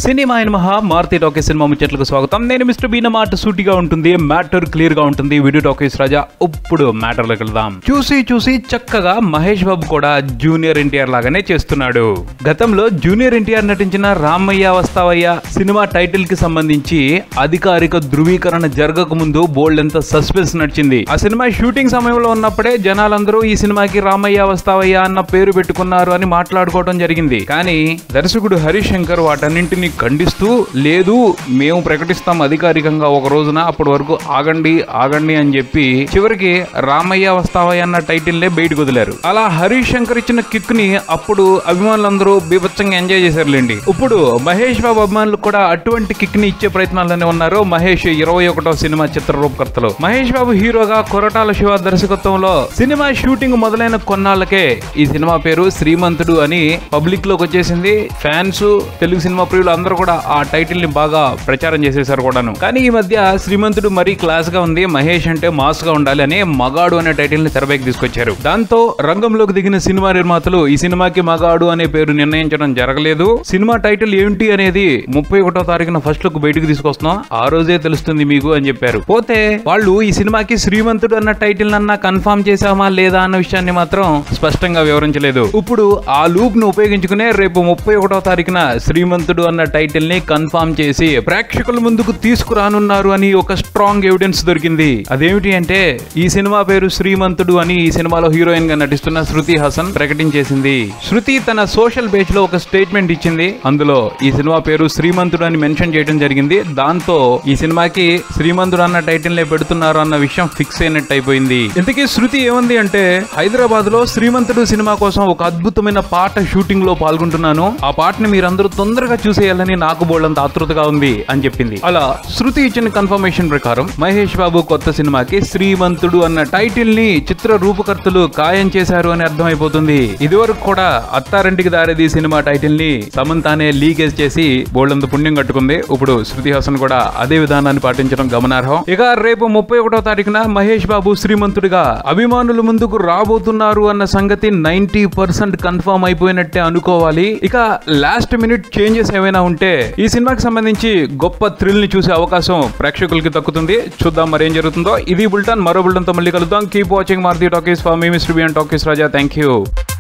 cinema అయిన మహా Maruti talkies cinema ముచ్చట్లకు స్వాగతం నేను మిస్టర్ బీన మాట సూటిగా ఉంటుంది మ్యాటర్ క్లియర్ గా ఉంటుంది వీడియో టాకీస్ రాజా ఇప్పుడు మ్యాటర్లోకి వెళ్దాం చూసి చూసి చక్కగా మహేష్ బాబు కూడా జూనియర్ ఎన్టీఆర్ లాగానే చేస్తున్నాడు గతంలో జూనియర్ ఎన్టీఆర్ నటించిన రామయ్య వస్తావయ్య సినిమా టైటిల్ కి సంబంధించి అధికారిక ధృవీకరణ జరగక ముందు బోల్డ్ ఎంత సస్పెన్స్ నడిచింది ఆ సినిమా షూటింగ్ సమయంలో ఉన్నప్పుడే జనాలందరూ ఈ సినిమాకి రామయ్య వస్తావయ్య అన్న పేరు పెట్టుకున్నారు అని మాట్లాడుకోవడం జరిగింది కానీ దర్శకుడు హరీష్ శంకర్ వాటన్నింటినీ ఖండిస్తూ లేదు మేము ప్రకటిస్తాం అధికారికంగా ఒక రోజున అప్పటి వరకు ఆగండి ఆగండి అని చెప్పి చివరికి రామయ్య వస్తావయ్య అన్న టైటిల్ నే బయటకు వదిలారు అలా హరీష్ శంకర్ ఇచ్చిన కిక్ ని అప్పుడు అభిమానులందరూ బీభత్సంగా ఎంజాయ్ చేశారులేండి ఇప్పుడు మహేష్ బాబు అభిమానులు కూడా అటువంటి కిక్ ని ఇచ్చే ప్రయత్నాల్లోనే ఉన్నారు మహేష్ ఇరవై ఒకటో సినిమా చిత్ర రూపకర్తలు మహేష్ బాబు హీరోగా కొరటాల శివ దర్శకత్వంలో సినిమా షూటింగ్ మొదలైన కొన్నాళ్ళకే ఈ సినిమా పేరు శ్రీమంతుడు అని పబ్లిక్ లోకి వచ్చేసింది ఫ్యాన్స్ తెలుగు సినిమా ప్రియులు అందరూ కూడా ఆ టైటిల్ ని బాగా ప్రచారం చేసేసారు కూడాను కానీ ఈ మధ్య శ్రీమంతుడు మరీ క్లాస్ గా ఉంది మహేష్ అంటే మాస్ గా ఉండాలి అని మగాడు అనే టైటిల్ ని తెరపైకి తీసుకొచ్చారు దాంతో రంగంలోకి దిగిన సినిమా నిర్మాతలు ఈ సినిమాకి మగాడు అనే పేరు నిర్ణయించడం జరగలేదు సినిమా టైటిల్ ఏంటి అనేది ముప్పై ఒకటో తారీఖున ఫస్ట్ లుక్ బయటకు తీసుకొస్తున్నాం ఆ రోజే తెలుస్తుంది మీకు అని చెప్పారు పోతే వాళ్ళు ఈ సినిమాకి శ్రీమంతుడు అన్న టైటిల్ అన్న కన్ఫర్మ్ చేశామా లేదా అన్న విషయాన్ని మాత్రం స్పష్టంగా వివరించలేదు ఇప్పుడు ఆ లూప్ ను ఉపయోగించుకునే రేపు ముప్పై ఒకటో తారీఖున శ్రీమంతుడు అన్న టైటిల్ ని కన్ఫర్మ్ చేసి ప్రేక్షకుల ముందుకు తీసుకురానున్నారు అని ఒక స్ట్రాంగ్ ఎవిడెన్స్ దొరికింది అదేమిటి అంటే ఈ సినిమా పేరు శ్రీమంతుడు అని ఈ సినిమాలో హీరోయిన్ గా నటిస్తున్న శృతి హాసన్ ప్రకటించేసింది శృతి తన సోషల్ పేజ్ లో ఒక స్టేట్మెంట్ ఇచ్చింది అందులో ఈ సినిమా పేరు శ్రీమంతుడు అని మెన్షన్ చేయడం జరిగింది దాంతో ఈ సినిమాకి శ్రీమంతుడు అన్న టైటిల్ నే పెడుతున్నారు అన్న విషయం ఫిక్స్ అయినట్టు అయిపోయింది ఇంతకీ శృతి ఏముంది అంటే హైదరాబాద్ లో శ్రీమంతుడు సినిమా కోసం ఒక అద్భుతమైన పాట షూటింగ్ లో పాల్గొంటున్నాను ఆ పాటని మీరందరూ తొందరగా చూసేయాలని నాకు బోళ్ళంత ఆతృతగా ఉంది అని చెప్పింది అలా శృతి ఇచ్చిన కన్ఫర్మేషన్ ప్రకారం మహేష్ బాబు కొత్త సినిమాకి శ్రీమంతుడు అన్న టైటిల్ ని చిత్ర రూపకర్తలు ఖాయం చేశారు అని అర్థమైపోతుంది ఇదివరకు కూడా అత్తారింటికి దారేది సినిమా టైటిల్ ని సమంతానే లీకేజ్ చేసి బోళ్ళంత పుణ్యం కట్టుకుంది ఇప్పుడు శృతి హాసన్ కూడా అదే విధానాన్ని పాటించడం గమనార్హం ఇక రేపు ముప్పై ఒకటో తారీఖున మహేష్ బాబు శ్రీమంతుడిగా అభిమానుల ముందుకు రాబోతున్నారు అన్న సంగతి నైన్టీ పర్సెంట్ కన్ఫర్మ్ అయిపోయినట్టే అనుకోవాలి ఇక లాస్ట్ మినిట్ చేంజెస్ ఏమైనా ఉంటే ఈ సినిమాకి సంబంధించి గొప్ప థ్రిల్ ని చూసే అవకాశం ప్రేక్షకులకి దక్కుతుంది చూద్దాం మరి ఏం జరుగుతుందో ఇది బుల్టన్ మరో బుల్టన్ తో మళ్ళీ కలుద్దాం keep watching Maruti talkies for మీ mister BN talkies Raja thank you